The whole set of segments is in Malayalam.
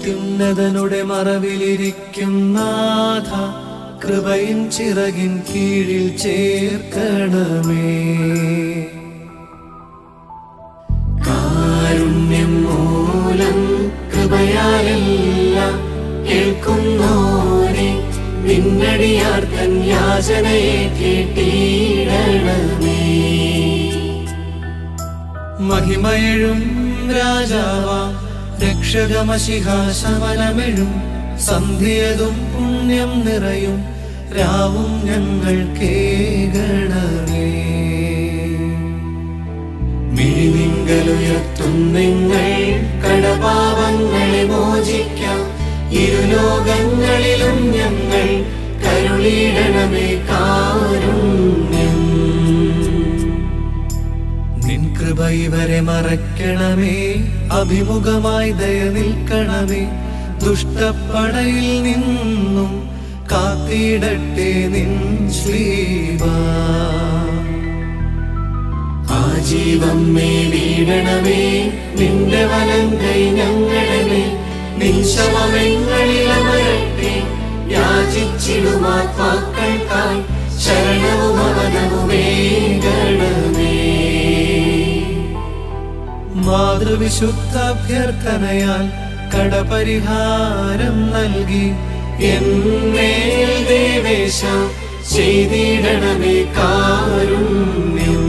അത്യുന്നതനുടെ മറവിലിരിക്കും നാഥ കൃപയിൻ ചിറകിൻ കീഴിൽ ചേർക്കണമേ കാരുണ്യം മൂലം കൃപയാലെല്ലാം കേൾക്കുന്നോനെ നിന്നടിയാർത്തൻ യാചനയെ കേട്ടിടണമേ മഹിമയഴും രാജാവാം രക്ഷകമശിഹാശമനമെഴും സന്ധ്യതും പുണ്യം നിറയും രാവും ഞങ്ങൾ കേകണമേ മിഴിനിങ്കലുയർത്തും നിങ്ങൾ കടപാവങ്ങളെ മോചിക്കാം ഇരുലോകങ്ങളിലും ഞങ്ങൾ കരുളിടണമേ കാരുണ്യം നിൻ കൃപ ഇവരെ മറയ്ക്കണമേ അഭിമുഖമായി ദയ നിൽക്കണമേ ദുഷ്ടപ്പടയിൽ നിന്നും കാത്തിടട്ടെ നിൻ ശ്രീവ ആജീവം മേ വീഴണമേ നിന്റെ വലം കൈ ഞങ്ങളെ നിൻ ശവമെങ്ങളിൽ അമരട്ടെ യാചിച്ചിടുമാത്മാക്കൾക്കായി ശരണവും അവനവുമേകണമേ മാതൃവിശുദ്ധ അഭ്യർത്ഥനയാൽ കടപരിഹാരം നൽകി എന്നേൽ ദേവേശ ചെയ്തിടണമേ കാരുണ്യം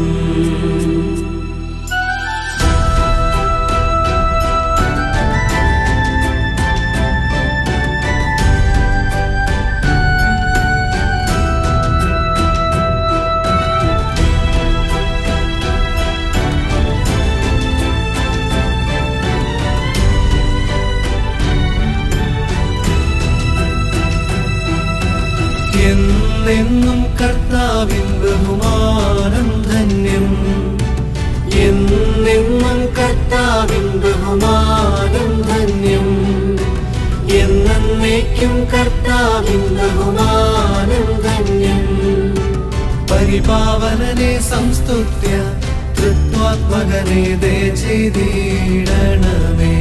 എന്നെന്നും കർത്താവിൻ ബഹുമാനം ധന്യം എന്നെന്നും കർത്താവിൻ ബഹുമാനം ധന്യം എന്നേക്കും കർത്താവിൻ ബഹുമാനം ധന്യം പരിപാവനനെ സംസ്തുത്യ തൃത്വാത്മകനെ ദേ ചെയ്തിടണമേ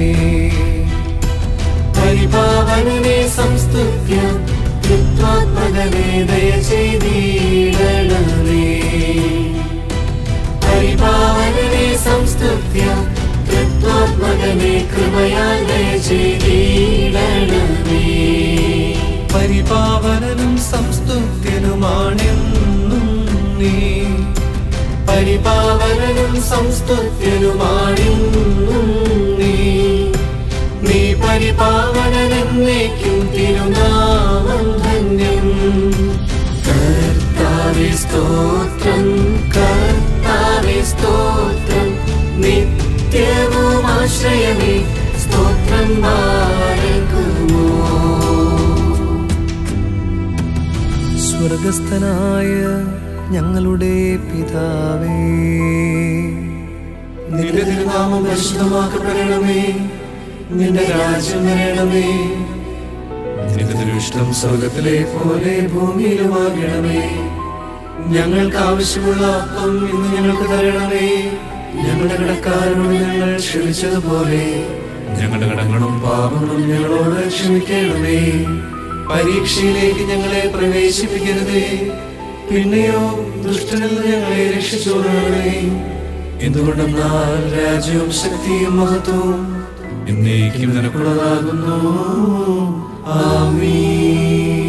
പരിപാവനനെ സംസ്തുത്യ തൃത്വാത്മകനെ ദയ ചെയ്തിടണമേ പരിപാവനനെ സംസ്തുത്യ തൃത്വാത്മകനെ കൃപയാൽ ദയ ചെയ്തിടണമേ പരിപാവനനും സംസ്തുത്യനുമാണെന്നും നീ പരിപാവനനും സംസ്തുത്യനുമാണെന്നും നീ നീ പരിപാവനനെന്നേക്കും തിരുനാമം ധന്യം കർത്താവേ സ്തോത്രം കർത്താവേ സ്തോത്രം നിത്യവും ആശ്രയമേ സ്തോത്രം മാറകുമോ സ്വർഗസ്ഥനായ ഞങ്ങളുടെ പിതാവേ നിന്റെ തിരുനാമം പരിശുദ്ധമാക്കപ്പെടണമേ നിന്റെ രാജ്യം വരണമേ നിന്റെ തിരുവിഷ്ടം സ്വർഗത്തിലെ പോലെ ഭൂമിയിലുമാകണമേ ഞങ്ങൾക്ക് ആവശ്യമുള്ള അപ്പം ഇന്ന് ഞങ്ങൾക്ക് തരണമേ ഞങ്ങളുടെ കടക്കാരോട് ഞങ്ങൾ ക്ഷമിച്ചതുപോലെ ഞങ്ങളുടെ കടങ്ങളും പാപങ്ങളും ഞങ്ങളോട് ക്ഷമിക്കണമേ പരീക്ഷയിലേക്ക് ഞങ്ങളെ പ്രവേശിപ്പിക്കരുതേ പിന്നെയോ ദുഷ്ടനിൽ നിന്ന് ഞങ്ങളെ രക്ഷിച്ചോളണമേ എന്തുകൊണ്ടെന്നാൽ രാജ്യവും ശക്തിയും മഹത്വവും എന്നേക്കും നിനക്കുള്ളതാകുന്നു ആമീൻ